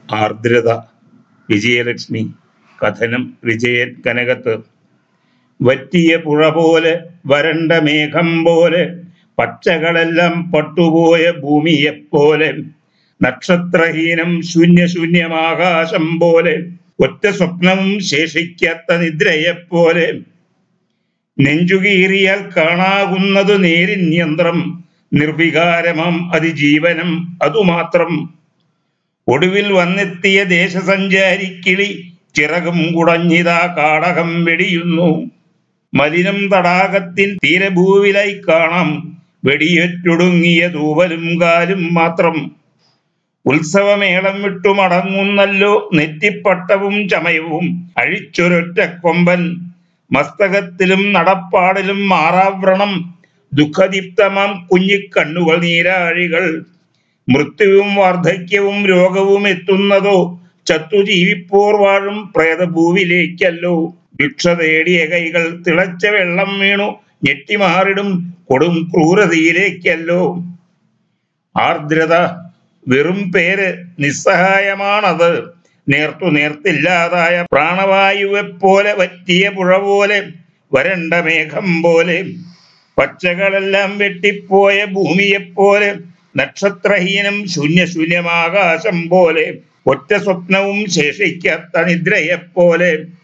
ആർദ്രത വിജയലക്ഷ്മി കഥനം വിജയൻ കനകത്ത് വറ്റിയ പുഴ പോലെ വരണ്ട മേഘം പോലെ പച്ചകളെല്ലാം പട്ടുപോയ ഭൂമിയെപ്പോലെ നക്ഷത്രഹീനം ശൂന്യശൂന്യമാകാശം പോലെ ഒറ്റ സ്വപ്നവും ശേഷിക്കാത്ത നിദ്രയെപ്പോലെ നെഞ്ചുകീറിയാൽ കാണാകുന്നതു നേരിൻ യന്ത്രം നിർവികാരമാം അതിജീവനം അതുമാത്രം ഒടുവിൽ വന്നെത്തിയ ദേശസഞ്ചാരിക്കിളി ചിറകും കുടഞ്ഞിതാ കാടകം വെടിയുന്നു മലിനം തടാകത്തിൻ തീരഭൂവിലായി കാണാം വെടിയേറ്റൊടുങ്ങിയ തൂവലും കാലും മാത്രം ഉത്സവമേളം വിട്ടു മടങ്ങുന്നല്ലോ നെറ്റിപ്പട്ടവും ചമയവും അഴിച്ചൊരൊറ്റ കൊമ്പൻ മസ്തകത്തിലും നടപ്പാടിലും മാറാവ്രണം ദുഃഖദീപ്തമാം കുഞ്ഞിക്കണ്ണുകൾ നീരാഴികൾ മൃത്യുവും വാർദ്ധക്യവും രോഗവും എത്തുന്നതോ ചത്തു ജീവിപ്പോർ വാഴും പ്രേതഭൂവിലേക്കല്ലോ ഭിക്ഷ തേടിയ കൈകൾ തിളച്ച വെള്ളം വീണു ഞെട്ടിമാറിടും കൊടും ക്രൂരതയിലേക്കല്ലോ ആർദ്രത വെറും പേര് നിസ്സഹായമാണത് നേർത്തു നേർത്തില്ലാതായ പ്രാണവായുവെപ്പോലെ വറ്റിയ പുഴ പോലെ വരണ്ട മേഘം പോലെ പച്ചകളെല്ലാം വെട്ടിപ്പോയ ഭൂമിയെപ്പോലെ നക്ഷത്രഹീനം ശൂന്യശൂന്യമാകാശം പോലെ ഒറ്റ സ്വപ്നവും ശേഷിക്കാത്ത നിദ്രയെപ്പോലെ